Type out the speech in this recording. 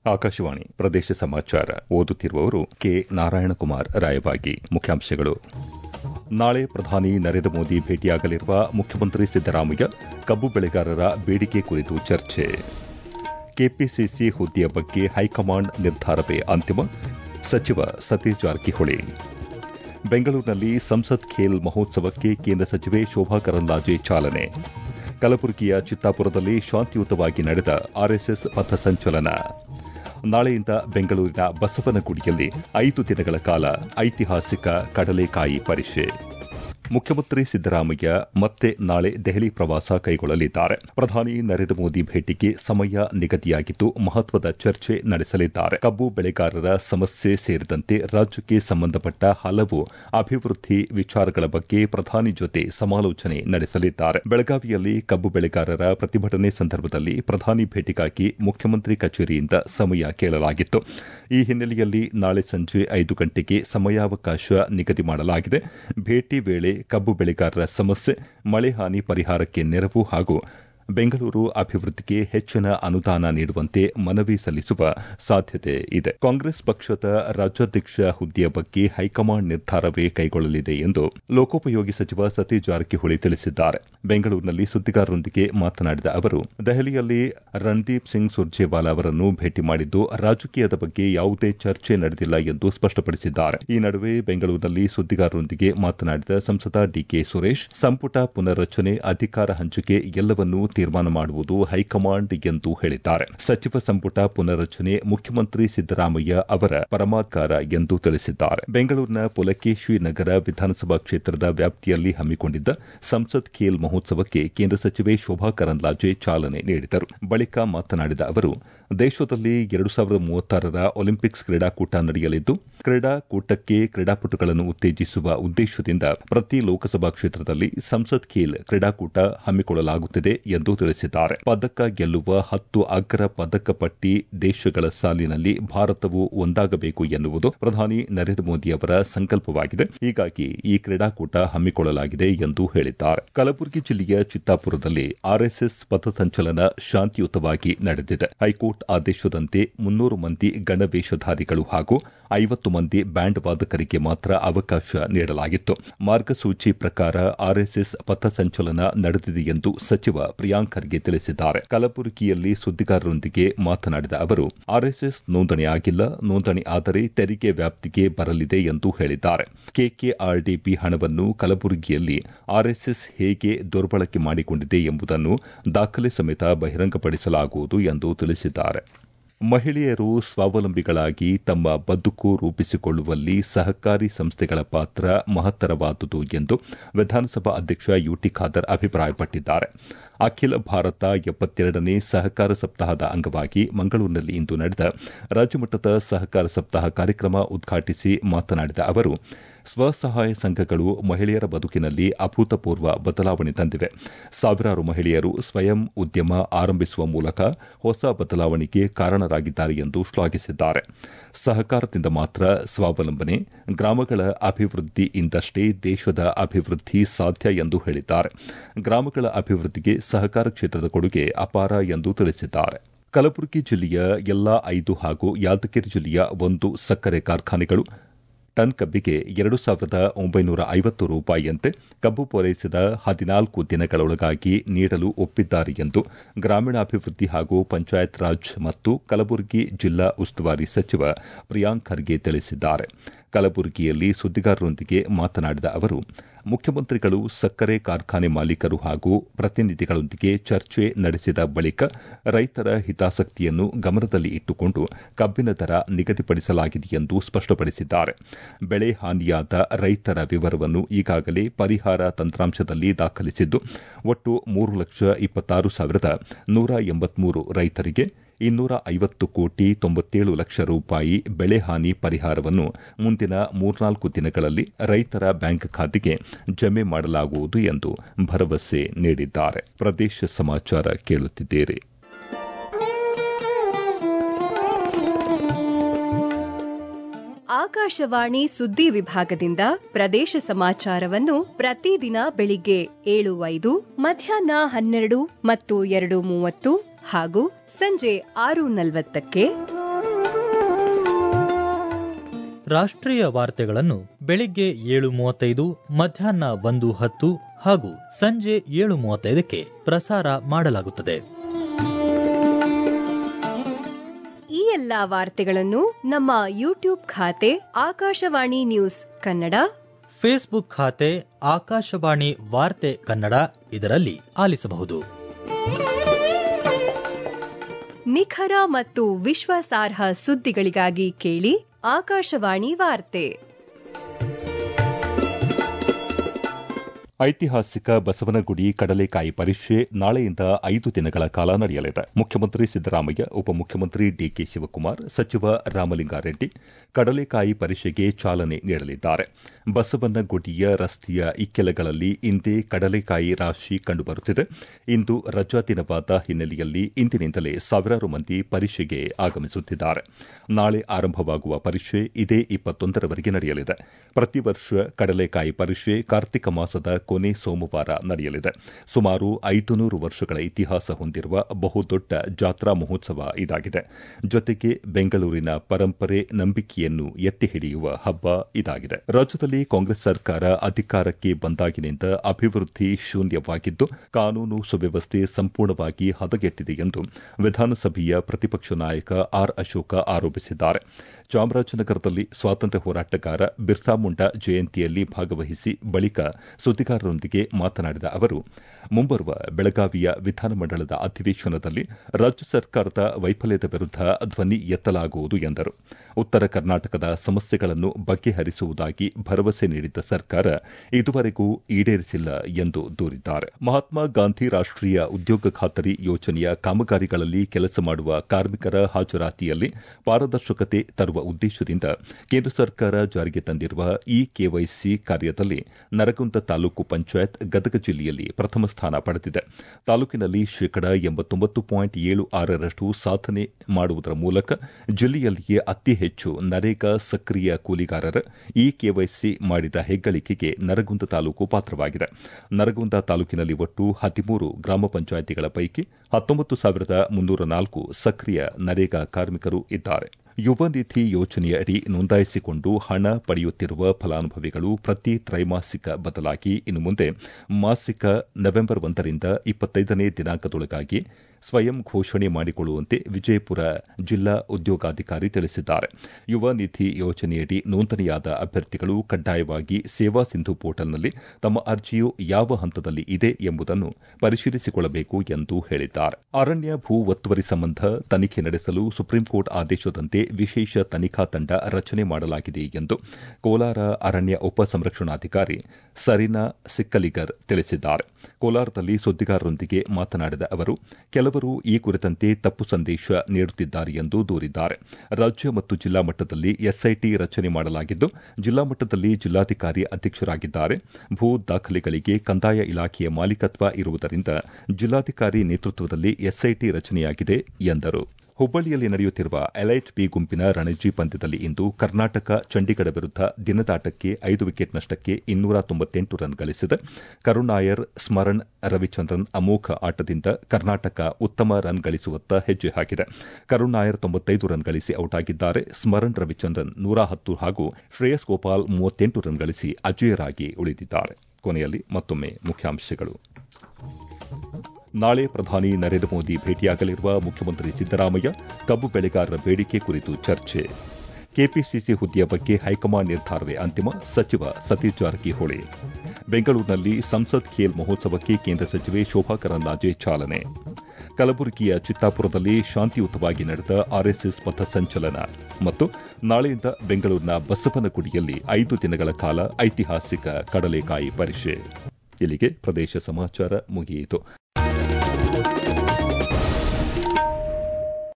ಆಕಾಶವಾಣಿ ಪ್ರದೇಶ ಸಮಾಚಾರ ಓದುತ್ತಿರುವವರು ಕೆ ನಾರಾಯಣಕುಮಾರ್ ರಾಯಬಾಗಿ ಮುಖ್ಯಾಂಶಗಳು ನಾಳೆ ಪ್ರಧಾನಿ ನರೇಂದ್ರ ಮೋದಿ ಭೇಟಿಯಾಗಲಿರುವ ಮುಖ್ಯಮಂತ್ರಿ ಸಿದ್ದರಾಮಯ್ಯ ಕಬ್ಬು ಬೆಳೆಗಾರರ ಬೇಡಿಕೆ ಕುರಿತು ಚರ್ಚೆ ಕೆಪಿಸಿಸಿ ಹುದ್ದೆಯ ಬಗ್ಗೆ ಹೈಕಮಾಂಡ್ ನಿರ್ಧಾರವೇ ಅಂತಿಮ ಸಚಿವ ಸತೀಶ್ ಜಾರಕಿಹೊಳಿ ಬೆಂಗಳೂರಿನಲ್ಲಿ ಸಂಸತ್ ಖೇಲ್ ಮಹೋತ್ಸವಕ್ಕೆ ಕೇಂದ್ರ ಸಚಿವೆ ಶೋಭಾ ಕರಂದ್ಲಾಜೆ ಚಾಲನೆ ಕಲಬುರಗಿಯ ಚಿತ್ತಾಪುರದಲ್ಲಿ ಶಾಂತಿಯುತವಾಗಿ ನಡೆದ ಆರ್ಎಸ್ಎಸ್ ಪಥಸಂಚಲನ ನಾಳೆಯಿಂದ ಬೆಂಗಳೂರಿನ ಬಸವನಗುಡಿಯಲ್ಲಿ ಐದು ದಿನಗಳ ಕಾಲ ಐತಿಹಾಸಿಕ ಕಡಲೆಕಾಯಿ ಪರಿಷೆ ಮುಖ್ಯಮಂತ್ರಿ ಸಿದ್ದರಾಮಯ್ಯ ಮತ್ತೆ ನಾಳೆ ದೆಹಲಿ ಪ್ರವಾಸ ಕೈಗೊಳ್ಳಲಿದ್ದಾರೆ ಪ್ರಧಾನಿ ನರೇಂದ್ರ ಮೋದಿ ಭೇಟಿಗೆ ಸಮಯ ನಿಗದಿಯಾಗಿದ್ದು ಮಹತ್ವದ ಚರ್ಚೆ ನಡೆಸಲಿದ್ದಾರೆ ಕಬ್ಬು ಬೆಳೆಗಾರರ ಸಮಸ್ಯೆ ಸೇರಿದಂತೆ ರಾಜ್ಯಕ್ಕೆ ಸಂಬಂಧಪಟ್ಟ ಹಲವು ಅಭಿವೃದ್ಧಿ ವಿಚಾರಗಳ ಬಗ್ಗೆ ಪ್ರಧಾನಿ ಜೊತೆ ಸಮಾಲೋಚನೆ ನಡೆಸಲಿದ್ದಾರೆ ಬೆಳಗಾವಿಯಲ್ಲಿ ಕಬ್ಬು ಬೆಳೆಗಾರರ ಪ್ರತಿಭಟನೆ ಸಂದರ್ಭದಲ್ಲಿ ಪ್ರಧಾನಿ ಭೇಟಿಗಾಗಿ ಮುಖ್ಯಮಂತ್ರಿ ಕಚೇರಿಯಿಂದ ಸಮಯ ಕೇಳಲಾಗಿತ್ತು ಈ ಹಿನ್ನೆಲೆಯಲ್ಲಿ ನಾಳೆ ಸಂಜೆ ಐದು ಗಂಟೆಗೆ ಸಮಯಾವಕಾಶ ನಿಗದಿ ಮಾಡಲಾಗಿದೆ ಭೇಟಿ ವೇಳೆ ಕಬ್ಬು ಬೆಳೆಗಾರರ ಸಮಸ್ಯೆ ಮಳೆ ಹಾನಿ ಪರಿಹಾರಕ್ಕೆ ನೆರವು ಹಾಗೂ ಬೆಂಗಳೂರು ಅಭಿವೃದ್ಧಿಗೆ ಹೆಚ್ಚಿನ ಅನುದಾನ ನೀಡುವಂತೆ ಮನವಿ ಸಲ್ಲಿಸುವ ಸಾಧ್ಯತೆ ಇದೆ ಕಾಂಗ್ರೆಸ್ ಪಕ್ಷದ ರಾಜ್ಯಾಧ್ಯಕ್ಷ ಹುದ್ದೆಯ ಬಗ್ಗೆ ಹೈಕಮಾಂಡ್ ನಿರ್ಧಾರವೇ ಕೈಗೊಳ್ಳಲಿದೆ ಎಂದು ಲೋಕೋಪಯೋಗಿ ಸಚಿವ ಸತೀಶ್ ಜಾರಕಿಹೊಳಿ ತಿಳಿಸಿದ್ದಾರೆ ಬೆಂಗಳೂರಿನಲ್ಲಿ ಸುದ್ದಿಗಾರರೊಂದಿಗೆ ಮಾತನಾಡಿದ ಅವರು ದೆಹಲಿಯಲ್ಲಿ ರಣದೀಪ್ ಸಿಂಗ್ ಸುರ್ಜೇವಾಲಾ ಅವರನ್ನು ಭೇಟಿ ಮಾಡಿದ್ದು ರಾಜಕೀಯದ ಬಗ್ಗೆ ಯಾವುದೇ ಚರ್ಚೆ ನಡೆದಿಲ್ಲ ಎಂದು ಸ್ಪಷ್ಟಪಡಿಸಿದ್ದಾರೆ ಈ ನಡುವೆ ಬೆಂಗಳೂರಿನಲ್ಲಿ ಸುದ್ದಿಗಾರರೊಂದಿಗೆ ಮಾತನಾಡಿದ ಸಂಸದ ಡಿಕೆ ಸುರೇಶ್ ಸಂಪುಟ ಪುನರ್ರಚನೆ ಅಧಿಕಾರ ಹಂಚಿಕೆ ಎಲ್ಲವನ್ನೂ ತೀರ್ಮಾನ ಮಾಡುವುದು ಹೈಕಮಾಂಡ್ ಎಂದು ಹೇಳಿದ್ದಾರೆ ಸಚಿವ ಸಂಪುಟ ಪುನರ್ರಚನೆ ಮುಖ್ಯಮಂತ್ರಿ ಸಿದ್ದರಾಮಯ್ಯ ಅವರ ಪರಮಾಧಿಕಾರ ಎಂದು ತಿಳಿಸಿದ್ದಾರೆ ಬೆಂಗಳೂರಿನ ಪುಲಕೇಶಿ ನಗರ ವಿಧಾನಸಭಾ ಕ್ಷೇತ್ರದ ವ್ಯಾಪ್ತಿಯಲ್ಲಿ ಹಮ್ಮಿಕೊಂಡಿದ್ದ ಸಂಸತ್ ಖೇಲ್ ಮಹೋತ್ಸವಕ್ಕೆ ಕೇಂದ್ರ ಸಚಿವೆ ಶೋಭಾ ಕರಂದ್ಲಾಜೆ ಚಾಲನೆ ನೀಡಿದರು ಬಳಿಕ ಮಾತನಾಡಿದ ಅವರು ದೇಶದಲ್ಲಿ ಎರಡು ಸಾವಿರದ ಮೂವತ್ತಾರರ ಒಲಿಂಪಿಕ್ಸ್ ಕ್ರೀಡಾಕೂಟ ನಡೆಯಲಿದ್ದು ಕ್ರೀಡಾಕೂಟಕ್ಕೆ ಕ್ರೀಡಾಪಟುಗಳನ್ನು ಉತ್ತೇಜಿಸುವ ಉದ್ದೇಶದಿಂದ ಪ್ರತಿ ಲೋಕಸಭಾ ಕ್ಷೇತ್ರದಲ್ಲಿ ಸಂಸತ್ ಖೇಲ್ ಕ್ರೀಡಾಕೂಟ ಹಮ್ಮಿಕೊಳ್ಳಲಾಗುತ್ತಿದೆ ಎಂದು ತಿಳಿಸಿದ್ದಾರೆ ಪದಕ ಗೆಲ್ಲುವ ಹತ್ತು ಅಗ್ರ ಪದಕ ಪಟ್ಟಿ ದೇಶಗಳ ಸಾಲಿನಲ್ಲಿ ಭಾರತವು ಒಂದಾಗಬೇಕು ಎನ್ನುವುದು ಪ್ರಧಾನಿ ನರೇಂದ್ರ ಮೋದಿ ಅವರ ಸಂಕಲ್ಪವಾಗಿದೆ ಹೀಗಾಗಿ ಈ ಕ್ರೀಡಾಕೂಟ ಹಮ್ಮಿಕೊಳ್ಳಲಾಗಿದೆ ಎಂದು ಹೇಳಿದ್ದಾರೆ ಕಲಬುರಗಿ ಜಿಲ್ಲೆಯ ಚಿತ್ತಾಪುರದಲ್ಲಿ ಆರ್ಎಸ್ಎಸ್ ಪಥಸಂಚಲನ ಶಾಂತಿಯುತವಾಗಿ ನಡೆದಿದೆ ಹೈಕೋರ್ಟ್ ಆದೇಶದಂತೆ ಮುನ್ನೂರು ಮಂದಿ ಗಣವೇಷಧಾರಿಗಳು ಹಾಗೂ ಐವತ್ತು ಮಂದಿ ಬ್ಯಾಂಡ್ ವಾದಕರಿಗೆ ಮಾತ್ರ ಅವಕಾಶ ನೀಡಲಾಗಿತ್ತು ಮಾರ್ಗಸೂಚಿ ಪ್ರಕಾರ ಆರ್ಎಸ್ಎಸ್ ಪಥಸಂಚಲನ ನಡೆದಿದೆ ಎಂದು ಸಚಿವ ಪ್ರಿಯಾಂಕ್ ಖರ್ಗೆ ತಿಳಿಸಿದ್ದಾರೆ ಕಲಬುರಗಿಯಲ್ಲಿ ಸುದ್ದಿಗಾರರೊಂದಿಗೆ ಮಾತನಾಡಿದ ಅವರು ಆರ್ಎಸ್ಎಸ್ ನೋಂದಣಿ ಆಗಿಲ್ಲ ನೋಂದಣಿ ಆದರೆ ತೆರಿಗೆ ವ್ಯಾಪ್ತಿಗೆ ಬರಲಿದೆ ಎಂದು ಹೇಳಿದ್ದಾರೆ ಕೆಕೆಆರ್ಡಿಬಿ ಹಣವನ್ನು ಕಲಬುರಗಿಯಲ್ಲಿ ಆರ್ಎಸ್ಎಸ್ ಹೇಗೆ ದುರ್ಬಳಕೆ ಮಾಡಿಕೊಂಡಿದೆ ಎಂಬುದನ್ನು ದಾಖಲೆ ಸಮೇತ ಬಹಿರಂಗಪಡಿಸಲಾಗುವುದು ಎಂದು ತಿಳಿಸಿದ್ದಾರೆ ಮಹಿಳೆಯರು ಸ್ವಾವಲಂಬಿಗಳಾಗಿ ತಮ್ಮ ಬದುಕು ರೂಪಿಸಿಕೊಳ್ಳುವಲ್ಲಿ ಸಹಕಾರಿ ಸಂಸ್ಥೆಗಳ ಪಾತ್ರ ಮಹತ್ತರವಾದುದು ಎಂದು ವಿಧಾನಸಭಾ ಅಧ್ಯಕ್ಷ ಯುಟಿ ಖಾದರ್ ಅಭಿಪ್ರಾಯಪಟ್ಟಿದ್ದಾರೆ ಅಖಿಲ ಭಾರತ ಎಪ್ಪತ್ತೆರಡನೇ ಸಹಕಾರ ಸಪ್ತಾಹದ ಅಂಗವಾಗಿ ಮಂಗಳೂರಿನಲ್ಲಿ ಇಂದು ನಡೆದ ರಾಜ್ಯಮಟ್ಟದ ಸಹಕಾರ ಸಪ್ತಾಹ ಕಾರ್ಯಕ್ರಮ ಉದ್ಘಾಟಿಸಿ ಮಾತನಾಡಿದ ಅವರು ಸ್ವಸಹಾಯ ಸಂಘಗಳು ಮಹಿಳೆಯರ ಬದುಕಿನಲ್ಲಿ ಅಭೂತಪೂರ್ವ ಬದಲಾವಣೆ ತಂದಿವೆ ಸಾವಿರಾರು ಮಹಿಳೆಯರು ಸ್ವಯಂ ಉದ್ಯಮ ಆರಂಭಿಸುವ ಮೂಲಕ ಹೊಸ ಬದಲಾವಣೆಗೆ ಕಾರಣರಾಗಿದ್ದಾರೆ ಎಂದು ಶ್ಲಾಘಿಸಿದ್ದಾರೆ ಸಹಕಾರದಿಂದ ಮಾತ್ರ ಸ್ವಾವಲಂಬನೆ ಗ್ರಾಮಗಳ ಅಭಿವೃದ್ಧಿಯಿಂದಷ್ಟೇ ದೇಶದ ಅಭಿವೃದ್ಧಿ ಸಾಧ್ಯ ಎಂದು ಹೇಳಿದ್ದಾರೆ ಗ್ರಾಮಗಳ ಅಭಿವೃದ್ಧಿಗೆ ಸಹಕಾರ ಕ್ಷೇತ್ರದ ಕೊಡುಗೆ ಅಪಾರ ಎಂದು ತಿಳಿಸಿದ್ದಾರೆ ಕಲಬುರಗಿ ಜಿಲ್ಲೆಯ ಎಲ್ಲಾ ಐದು ಹಾಗೂ ಯಾದಗಿರಿ ಜಿಲ್ಲೆಯ ಒಂದು ಸಕ್ಕರೆ ಕಾರ್ಖಾನೆಗಳು ಟನ್ ಕಬ್ಬಿಗೆ ಎರಡು ಸಾವಿರದ ಒಂಬೈನೂರ ಐವತ್ತು ರೂಪಾಯಿಯಂತೆ ಕಬ್ಬು ಪೂರೈಸಿದ ಹದಿನಾಲ್ಕು ದಿನಗಳೊಳಗಾಗಿ ನೀಡಲು ಒಪ್ಪಿದ್ದಾರೆ ಎಂದು ಗ್ರಾಮೀಣಾಭಿವೃದ್ಧಿ ಹಾಗೂ ಪಂಚಾಯತ್ ರಾಜ್ ಮತ್ತು ಕಲಬುರಗಿ ಜಿಲ್ಲಾ ಉಸ್ತುವಾರಿ ಸಚಿವ ಪ್ರಿಯಾಂಕ್ ಖರ್ಗೆ ತಿಳಿಸಿದ್ದಾರೆ ಕಲಬುರಗಿಯಲ್ಲಿ ಸುದ್ದಿಗಾರರೊಂದಿಗೆ ಮಾತನಾಡಿದ ಅವರು ಮುಖ್ಯಮಂತ್ರಿಗಳು ಸಕ್ಕರೆ ಕಾರ್ಖಾನೆ ಮಾಲೀಕರು ಹಾಗೂ ಪ್ರತಿನಿಧಿಗಳೊಂದಿಗೆ ಚರ್ಚೆ ನಡೆಸಿದ ಬಳಿಕ ರೈತರ ಹಿತಾಸಕ್ತಿಯನ್ನು ಗಮನದಲ್ಲಿ ಇಟ್ಟುಕೊಂಡು ಕಬ್ಬಿನ ದರ ನಿಗದಿಪಡಿಸಲಾಗಿದೆ ಎಂದು ಸ್ಪಷ್ಟಪಡಿಸಿದ್ದಾರೆ ಬೆಳೆ ಹಾನಿಯಾದ ರೈತರ ವಿವರವನ್ನು ಈಗಾಗಲೇ ಪರಿಹಾರ ತಂತ್ರಾಂಶದಲ್ಲಿ ದಾಖಲಿಸಿದ್ದು ಒಟ್ಟು ಮೂರು ಲಕ್ಷ ಇಪ್ಪತ್ತಾರು ಸಾವಿರದ ನೂರ ಎಂಬತ್ಮೂರು ರೈತರಿಗೆ ಇನ್ನೂರ ಐವತ್ತು ಕೋಟಿ ತೊಂಬತ್ತೇಳು ಲಕ್ಷ ರೂಪಾಯಿ ಬೆಳೆ ಹಾನಿ ಪರಿಹಾರವನ್ನು ಮುಂದಿನ ಮೂರ್ನಾಲ್ಕು ದಿನಗಳಲ್ಲಿ ರೈತರ ಬ್ಯಾಂಕ್ ಖಾತೆಗೆ ಜಮೆ ಮಾಡಲಾಗುವುದು ಎಂದು ಭರವಸೆ ನೀಡಿದ್ದಾರೆ ಪ್ರದೇಶ ಸಮಾಚಾರ ಕೇಳುತ್ತಿದ್ದೀರಿ ಆಕಾಶವಾಣಿ ಸುದ್ದಿ ವಿಭಾಗದಿಂದ ಪ್ರದೇಶ ಸಮಾಚಾರವನ್ನು ಪ್ರತಿದಿನ ಬೆಳಿಗ್ಗೆ ಏಳು ಐದು ಮಧ್ಯಾಹ್ನ ಹನ್ನೆರಡು ಮತ್ತು ಎರಡು ಮೂವತ್ತು ಹಾಗೂ ಸಂಜೆ ಆರು ನಲವತ್ತಕ್ಕೆ ರಾಷ್ಟ್ರೀಯ ವಾರ್ತೆಗಳನ್ನು ಬೆಳಿಗ್ಗೆ ಏಳು ಮೂವತ್ತೈದು ಮಧ್ಯಾಹ್ನ ಒಂದು ಹತ್ತು ಹಾಗೂ ಸಂಜೆ ಏಳು ಮೂವತ್ತೈದಕ್ಕೆ ಪ್ರಸಾರ ಮಾಡಲಾಗುತ್ತದೆ ಈ ಎಲ್ಲಾ ವಾರ್ತೆಗಳನ್ನು ನಮ್ಮ ಯೂಟ್ಯೂಬ್ ಖಾತೆ ಆಕಾಶವಾಣಿ ನ್ಯೂಸ್ ಕನ್ನಡ ಫೇಸ್ಬುಕ್ ಖಾತೆ ಆಕಾಶವಾಣಿ ವಾರ್ತೆ ಕನ್ನಡ ಇದರಲ್ಲಿ ಆಲಿಸಬಹುದು ನಿಖರ ಮತ್ತು ವಿಶ್ವಾಸಾರ್ಹ ಸುದ್ದಿಗಳಿಗಾಗಿ ಕೇಳಿ ಆಕಾಶವಾಣಿ ವಾರ್ತೆ ಐತಿಹಾಸಿಕ ಬಸವನಗುಡಿ ಕಡಲೆಕಾಯಿ ಪರೀಕ್ಷೆ ನಾಳೆಯಿಂದ ಐದು ದಿನಗಳ ಕಾಲ ನಡೆಯಲಿದೆ ಮುಖ್ಯಮಂತ್ರಿ ಸಿದ್ದರಾಮಯ್ಯ ಉಪಮುಖ್ಯಮಂತ್ರಿ ಡಿಕೆ ಶಿವಕುಮಾರ್ ಸಚಿವ ರಾಮಲಿಂಗಾರೆಡ್ಡಿ ಕಡಲೆಕಾಯಿ ಪರೀಕ್ಷೆಗೆ ಚಾಲನೆ ನೀಡಲಿದ್ದಾರೆ ಬಸವನಗುಡಿಯ ರಸ್ತೆಯ ಇಕ್ಕೆಲಗಳಲ್ಲಿ ಇಂದೇ ಕಡಲೆಕಾಯಿ ರಾಶಿ ಕಂಡುಬರುತ್ತಿದೆ ಇಂದು ರಜಾ ದಿನವಾದ ಹಿನ್ನೆಲೆಯಲ್ಲಿ ಇಂದಿನಿಂದಲೇ ಸಾವಿರಾರು ಮಂದಿ ಪರೀಕ್ಷೆಗೆ ಆಗಮಿಸುತ್ತಿದ್ದಾರೆ ನಾಳೆ ಆರಂಭವಾಗುವ ಪರೀಕ್ಷೆ ಇದೇ ಇಪ್ಪತ್ತೊಂದರವರೆಗೆ ನಡೆಯಲಿದೆ ಪ್ರತಿ ವರ್ಷ ಕಡಲೆಕಾಯಿ ಪರೀಕ್ಷೆ ಕಾರ್ತಿಕ ಮಾಸದ ಕೊನೆ ಸೋಮವಾರ ನಡೆಯಲಿದೆ ಸುಮಾರು ಐದುನೂರು ವರ್ಷಗಳ ಇತಿಹಾಸ ಹೊಂದಿರುವ ಬಹುದೊಡ್ಡ ಜಾತ್ರಾ ಮಹೋತ್ಸವ ಇದಾಗಿದೆ ಜೊತೆಗೆ ಬೆಂಗಳೂರಿನ ಪರಂಪರೆ ನಂಬಿಕೆಯನ್ನು ಎತ್ತಿ ಹಿಡಿಯುವ ಹಬ್ಬ ಇದಾಗಿದೆ ರಾಜ್ಯದಲ್ಲಿ ಕಾಂಗ್ರೆಸ್ ಸರ್ಕಾರ ಅಧಿಕಾರಕ್ಕೆ ಬಂದಾಗಿನಿಂದ ಅಭಿವೃದ್ಧಿ ಶೂನ್ಯವಾಗಿದ್ದು ಕಾನೂನು ಸುವ್ಯವಸ್ಥೆ ಸಂಪೂರ್ಣವಾಗಿ ಹದಗೆಟ್ಟಿದೆ ಎಂದು ವಿಧಾನಸಭೆಯ ಪ್ರತಿಪಕ್ಷ ನಾಯಕ ಆರ್ ಅಶೋಕ ಆರೋಪಿಸಿದ್ದಾರೆ ಚಾಮರಾಜನಗರದಲ್ಲಿ ಸ್ವಾತಂತ್ರ್ಯ ಹೋರಾಟಗಾರ ಬಿರ್ಸಾ ಮುಂಡಾ ಜಯಂತಿಯಲ್ಲಿ ಭಾಗವಹಿಸಿ ಬಳಿಕ ಸುದ್ದಿಗಾರರೊಂದಿಗೆ ಮಾತನಾಡಿದ ಅವರು ಮುಂಬರುವ ಬೆಳಗಾವಿಯ ವಿಧಾನಮಂಡಲದ ಅಧಿವೇಶನದಲ್ಲಿ ರಾಜ್ಯ ಸರ್ಕಾರದ ವೈಫಲ್ಯದ ವಿರುದ್ಧ ಧ್ವನಿ ಎತ್ತಲಾಗುವುದು ಎಂದರು ಉತ್ತರ ಕರ್ನಾಟಕದ ಸಮಸ್ಯೆಗಳನ್ನು ಬಗೆಹರಿಸುವುದಾಗಿ ಭರವಸೆ ನೀಡಿದ್ದ ಸರ್ಕಾರ ಇದುವರೆಗೂ ಈಡೇರಿಸಿಲ್ಲ ಎಂದು ದೂರಿದ್ದಾರೆ ಮಹಾತ್ಮ ಗಾಂಧಿ ರಾಷ್ಟೀಯ ಉದ್ಯೋಗ ಖಾತರಿ ಯೋಜನೆಯ ಕಾಮಗಾರಿಗಳಲ್ಲಿ ಕೆಲಸ ಮಾಡುವ ಕಾರ್ಮಿಕರ ಹಾಜರಾತಿಯಲ್ಲಿ ಪಾರದರ್ಶಕತೆ ತರುವ ಉದ್ದೇಶದಿಂದ ಕೇಂದ್ರ ಸರ್ಕಾರ ಜಾರಿಗೆ ತಂದಿರುವ ಇ ಕೆವೈಸಿ ಕಾರ್ಯದಲ್ಲಿ ನರಗುಂದ ತಾಲೂಕು ಪಂಚಾಯತ್ ಗದಗ ಜಿಲ್ಲೆಯಲ್ಲಿ ಪ್ರಥಮ ಸ್ಥಾನ ಪಡೆದಿದೆ ತಾಲೂಕಿನಲ್ಲಿ ಶೇಕಡ ಎಂಬತ್ತೊಂಬತ್ತು ಪಾಯಿಂಟ್ ಏಳು ಆರರಷ್ಟು ಸಾಧನೆ ಮಾಡುವುದರ ಮೂಲಕ ಜಿಲ್ಲೆಯಲ್ಲಿಯೇ ಅತಿ ಹೆಚ್ಚು ನರೇಗಾ ಸಕ್ರಿಯ ಕೂಲಿಗಾರರ ಇ ಕೆವೈಸಿ ಮಾಡಿದ ಹೆಗ್ಗಳಿಕೆಗೆ ನರಗುಂದ ತಾಲೂಕು ಪಾತ್ರವಾಗಿದೆ ನರಗುಂದ ತಾಲೂಕಿನಲ್ಲಿ ಒಟ್ಟು ಹದಿಮೂರು ಗ್ರಾಮ ಪಂಚಾಯಿತಿಗಳ ಪೈಕಿ ಹತ್ತೊಂಬತ್ತು ಸಾವಿರದ ಮುನ್ನೂರ ನಾಲ್ಕು ಸಕ್ರಿಯ ನರೇಗಾ ಕಾರ್ಮಿಕರು ಇದ್ದಾರೆ ಯುವ ನಿಧಿ ಯೋಜನೆಯಡಿ ನೋಂದಾಯಿಸಿಕೊಂಡು ಹಣ ಪಡೆಯುತ್ತಿರುವ ಫಲಾನುಭವಿಗಳು ಪ್ರತಿ ತ್ರೈಮಾಸಿಕ ಬದಲಾಗಿ ಇನ್ನು ಮುಂದೆ ಮಾಸಿಕ ನವೆಂಬರ್ ಒಂದರಿಂದ ಇಪ್ಪತ್ತೈದನೇ ದಿನಾಂಕದೊಳಗಾಗಿ ಸ್ವಯಂ ಘೋಷಣೆ ಮಾಡಿಕೊಳ್ಳುವಂತೆ ವಿಜಯಪುರ ಜಿಲ್ಲಾ ಉದ್ಯೋಗಾಧಿಕಾರಿ ತಿಳಿಸಿದ್ದಾರೆ ಯುವ ನಿಧಿ ಯೋಜನೆಯಡಿ ನೋಂದಣಿಯಾದ ಅಭ್ಯರ್ಥಿಗಳು ಕಡ್ಡಾಯವಾಗಿ ಸೇವಾ ಸಿಂಧು ಪೋರ್ಟಲ್ನಲ್ಲಿ ತಮ್ಮ ಅರ್ಜಿಯು ಯಾವ ಹಂತದಲ್ಲಿ ಇದೆ ಎಂಬುದನ್ನು ಪರಿಶೀಲಿಸಿಕೊಳ್ಳಬೇಕು ಎಂದು ಹೇಳಿದ್ದಾರೆ ಅರಣ್ಯ ಭೂ ಒತ್ತುವರಿ ಸಂಬಂಧ ತನಿಖೆ ನಡೆಸಲು ಸುಪ್ರೀಂಕೋರ್ಟ್ ಆದೇಶದಂತೆ ವಿಶೇಷ ತನಿಖಾ ತಂಡ ರಚನೆ ಮಾಡಲಾಗಿದೆ ಎಂದು ಕೋಲಾರ ಅರಣ್ಯ ಉಪ ಸಂರಕ್ಷಣಾಧಿಕಾರಿ ಸರಿನಾ ಸಿಕ್ಕಲಿಗರ್ ತಿಳಿಸಿದ್ದಾರೆ ಕೋಲಾರದಲ್ಲಿ ಸುದ್ದಿಗಾರರೊಂದಿಗೆ ಮಾತನಾಡಿದ ಅವರು ಕೆಲವರು ಈ ಕುರಿತಂತೆ ತಪ್ಪು ಸಂದೇಶ ನೀಡುತ್ತಿದ್ದಾರೆ ಎಂದು ದೂರಿದ್ದಾರೆ ರಾಜ್ಯ ಮತ್ತು ಜಿಲ್ಲಾ ಮಟ್ಟದಲ್ಲಿ ಎಸ್ಐಟಿ ರಚನೆ ಮಾಡಲಾಗಿದ್ದು ಜಿಲ್ಲಾ ಮಟ್ಟದಲ್ಲಿ ಜಿಲ್ಲಾಧಿಕಾರಿ ಅಧ್ಯಕ್ಷರಾಗಿದ್ದಾರೆ ಭೂ ದಾಖಲೆಗಳಿಗೆ ಕಂದಾಯ ಇಲಾಖೆಯ ಮಾಲೀಕತ್ವ ಇರುವುದರಿಂದ ಜಿಲ್ಲಾಧಿಕಾರಿ ನೇತೃತ್ವದಲ್ಲಿ ಎಸ್ಐಟಿ ರಚನೆಯಾಗಿದೆ ಎಂದರು ಹುಬ್ಬಳ್ಳಿಯಲ್ಲಿ ನಡೆಯುತ್ತಿರುವ ಎಲೈಟ್ ಬಿ ಗುಂಪಿನ ರಣಜಿ ಪಂದ್ಯದಲ್ಲಿ ಇಂದು ಕರ್ನಾಟಕ ಚಂಡೀಗಢ ವಿರುದ್ಧ ದಿನದಾಟಕ್ಕೆ ಐದು ವಿಕೆಟ್ ನಷ್ಟಕ್ಕೆ ಇನ್ನೂರ ತೊಂಬತ್ತೆಂಟು ರನ್ ಗಳಿಸಿದೆ ಕರುಣಾಯರ್ ಸ್ಮರಣ್ ರವಿಚಂದ್ರನ್ ಅಮೋಘ ಆಟದಿಂದ ಕರ್ನಾಟಕ ಉತ್ತಮ ರನ್ ಗಳಿಸುವತ್ತ ಹೆಜ್ಜೆ ಹಾಕಿದೆ ಕರುಣಾಯರ್ ತೊಂಬತ್ತೈದು ರನ್ ಗಳಿಸಿ ಔಟ್ ಆಗಿದ್ದಾರೆ ಸ್ಮರಣ್ ರವಿಚಂದ್ರನ್ ನೂರ ಹತ್ತು ಹಾಗೂ ಶ್ರೇಯಸ್ ಗೋಪಾಲ್ ಮೂವತ್ತೆಂಟು ರನ್ ಗಳಿಸಿ ಅಜೇಯರಾಗಿ ಉಳಿದಿದ್ದಾರೆ ಕೊನೆಯಲ್ಲಿ ಮತ್ತೊಮ್ಮೆ ಮುಖ್ಯಾಂಶಗಳು ನಾಳೆ ಪ್ರಧಾನಿ ನರೇಂದ್ರ ಮೋದಿ ಭೇಟಿಯಾಗಲಿರುವ ಮುಖ್ಯಮಂತ್ರಿ ಸಿದ್ದರಾಮಯ್ಯ ಕಬ್ಬು ಬೆಳೆಗಾರರ ಬೇಡಿಕೆ ಕುರಿತು ಚರ್ಚೆ ಕೆಪಿಸಿಸಿ ಹುದ್ದೆಯ ಬಗ್ಗೆ ಹೈಕಮಾಂಡ್ ನಿರ್ಧಾರವೇ ಅಂತಿಮ ಸಚಿವ ಸತೀಶ್ ಜಾರಕಿಹೊಳಿ ಬೆಂಗಳೂರಿನಲ್ಲಿ ಸಂಸತ್ ಖೇಲ್ ಮಹೋತ್ಸವಕ್ಕೆ ಕೇಂದ್ರ ಸಚಿವೆ ಶೋಭಾ ಕರಂದ್ಲಾಜೆ ಚಾಲನೆ ಕಲಬುರಗಿಯ ಚಿತ್ತಾಪುರದಲ್ಲಿ ಶಾಂತಿಯುತವಾಗಿ ನಡೆದ ಆರ್ಎಸ್ಎಸ್ ಪಥಸಂಚಲನ ಮತ್ತು ನಾಳೆಯಿಂದ ಬೆಂಗಳೂರಿನ ಬಸವನಗುಡಿಯಲ್ಲಿ ಐದು ದಿನಗಳ ಕಾಲ ಐತಿಹಾಸಿಕ ಕಡಲೆಕಾಯಿ ಪರಿಷೆ ಇಲ್ಲಿಗೆ ಪ್ರದೇಶ ಸಮಾಚಾರ ಮುಗಿಯಿತು